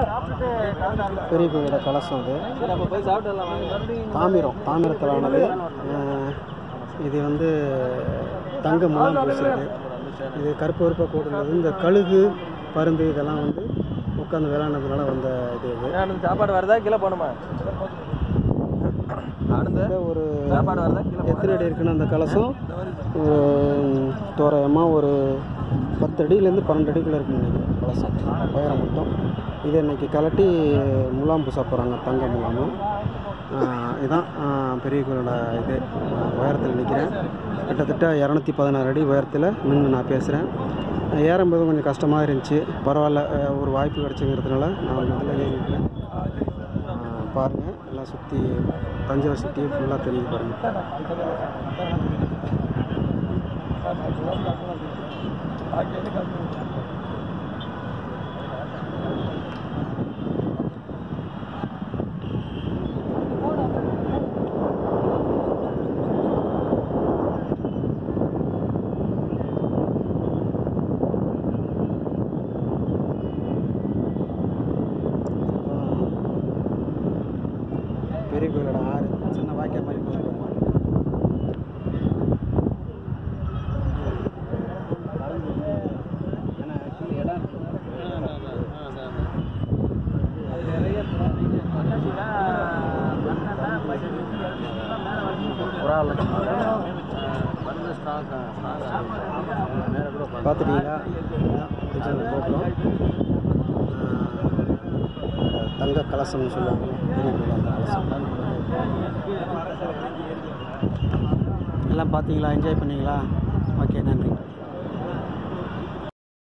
பெரிய கோயிலோட கலசம் அது நம்ம போய் சாப்பிட்டுலாம் வாங்க தாமிரம் தாமிரத்தில் ஆனது அஹ், இது வந்து தங்க முலாம் பூசிருக்கு இது கருப்பு கருப்பாக கூடுறது இந்த கழுகு பருந்து இதெல்லாம் வந்து உட்காந்து விளையாடுறதுனால வந்த இது இது ஆனந்த் சாப்பாடு வருதா கீழே போகணுமா ஆனந்த் இந்த ஒரு சாப்பாடு வருதா கீழே எத்தனை அடி இருக்குன்னு அந்த கலசம் உம், தோராயமாக ஒரு பத்து அடியிலேருந்து பன்னெண்டு அடிக்குள்ள இருக்குன்னு நினைக்கிறேன் கலசம் உயரம் மட்டும் இதை இன்னைக்கு கலட்டி முலாம் பூச போகிறாங்க தங்க முலாமும் ஆஹ் இதான் ஆஹ் பெரிய கோயிலோட இது உயரத்தில் நிற்கிறேன் கிட்டத்தட்ட இரநூத்தி பதினாறு அடி உயரத்தில் நின்று நான் பேசுகிறேன் ஏறும்போது கொஞ்சம் கஷ்டமாக இருந்துச்சு பரவாயில்ல ஆஹ் ஒரு வாய்ப்பு கிடச்சிங்கிறதுனால நான் முதல்ல ஏறிக்கிறேன் பாருங்கள் எல்லாம் சுற்றி தஞ்சாவூர் சிட்டி ஃபுல்லாக தெரியுது பாருங்கள் பெரிய கோயிலோட ஆறு சின்ன வாய்க்கால் மாதிரி போகுது பாருங்க. ஏன்னா actually இடம் பார்த்துட்டீங்களா இதுதான் original கோபுரம். ஆஹ் தங்க கலசம்னு சொல்லுவாங்க பெரிய கோயில் அந்த கலசம் எல்லாம் பார்த்தீங்களா என்ஜாய் பண்ணீங்களா ஓகே நன்றி